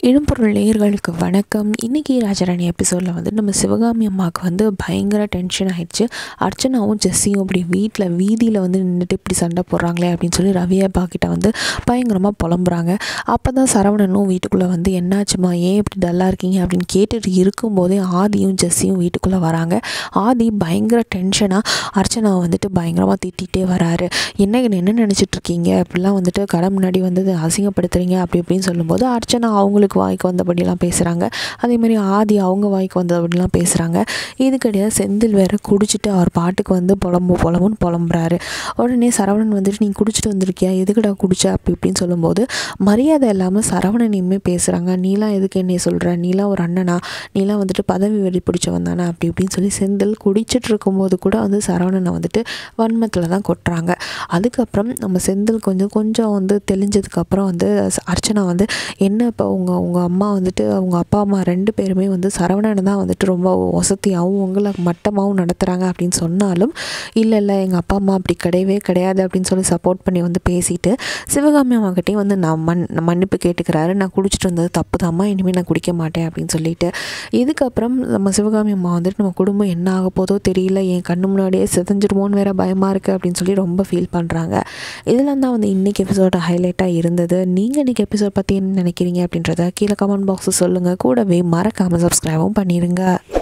இடம்பொருள் நேயர்களுக்கு வணக்கம் இன்றைக்கி ராஜராணி எபிசோடில் வந்து நம்ம சிவகாமி அம்மாவுக்கு வந்து பயங்கர டென்ஷன் ஆயிடுச்சு அர்ச்சனாவும் ஜெஸ்ஸியும் இப்படி வீட்டில் வீதியில் வந்து நின்றுட்டு இப்படி சண்டை போடுறாங்களே அப்படின்னு சொல்லி ரவி அப்பா கிட்ட வந்து பயங்கரமாக புலம்புறாங்க அப்போ தான் சரவணனும் வீட்டுக்குள்ளே வந்து என்னாச்சுமா ஏன் இப்படி டல்லாக இருக்கீங்க அப்படின்னு கேட்டுட்டு இருக்கும்போதே ஆதியும் ஜெஸ்ஸியும் வீட்டுக்குள்ளே வராங்க ஆதி பயங்கர டென்ஷனாக அர்ச்சனாவை வந்துட்டு பயங்கரமாக திட்டிகிட்டே வராரு என்ன என்ன நினச்சிட்டு இருக்கீங்க இப்படிலாம் வந்துட்டு கடை முன்னாடி வந்து அசிங்கப்படுத்துறீங்க அப்படி இப்படின்னு சொல்லும்போது அர்ச்சனா அவங்களுக்கு வாய்க்கு வந்தபடியெல்லாம் பேசுகிறாங்க அதே மாதிரி ஆதி அவங்க வாய்க்கு வந்தபடிலாம் பேசுகிறாங்க இது கிடையாது செந்தில் வேற குடிச்சிட்டு அவர் பாட்டுக்கு வந்து புலம்பு புலம்புன்னு புலம்புறாரு உடனே சரவணன் வந்துட்டு நீ குடிச்சிட்டு வந்திருக்கியா எதுக்குடா குடிச்ச அப்படி இப்படின்னு சொல்லும்போது மரியாதை இல்லாமல் சரவணனையுமே பேசுகிறாங்க நீலாம் எதுக்கு என்னை சொல்கிற நீலாம் ஒரு அண்ணனா நீலாம் வந்துட்டு பதவி வெறி பிடிச்சவன் தானே அப்படி இப்படின்னு சொல்லி செந்தில் குடிச்சிட்டு இருக்கும்போது கூட வந்து சரவணனை வந்துட்டு வன்மத்தில் தான் கொட்டுறாங்க அதுக்கப்புறம் நம்ம செந்தில் கொஞ்சம் கொஞ்சம் வந்து தெளிஞ்சதுக்கப்புறம் வந்து ச- அர்ச்சனா வந்து என்ன இப்போ உங்கள் உங்கள் அம்மா வந்துட்டு அவங்க அப்பா அம்மா ரெண்டு பேருமே வந்து சரவணனை தான் வந்துட்டு ரொம்ப வசதியாகவும் உங்களை மட்டமாகவும் நடத்துகிறாங்க அப்படின்னு சொன்னாலும் இல்லை இல்லை எங்கள் அப்பா அம்மா அப்படி கிடையவே கிடையாது அப்படின்னு சொல்லி சப்போர்ட் பண்ணி வந்து பேசிட்டு சிவகாமி அம்மாக்கிட்டையும் வந்து நான் மன் மன்னிப்பு கேட்டுக்கிறாரு நான் குடிச்சிட்டு வந்தது தப்பு தாம்மா இனிமேல் நான் குடிக்க மாட்டேன் அப்படின்னு சொல்லிட்டு இதுக்கப்புறம் நம்ம சிவகாமி அம்மா வந்துட்டு நம்ம குடும்பம் என்ன ஆக போதோ தெரியல என் கண்ணு முன்னாடியே சிதஞ்சிருமோன்னு வேற பயமாக இருக்குது அப்படின்னு சொல்லி ரொம்ப ஃபீல் பண்ணுறாங்க இதெல்லாம் தான் வந்து இன்றைக்கி எபிசோட ஹைலைட்டாக இருந்தது நீங்கள் இன்றைக்கி எபிசோட் பற்றி என்ன நினைக்கிறீங்க அப்படின்றத கீழே கமெண்ட் பாக்ஸில் சொல்லுங்கள் கூடவே மறக்காமல் சப்ஸ்கிரைபும் பண்ணிடுங்க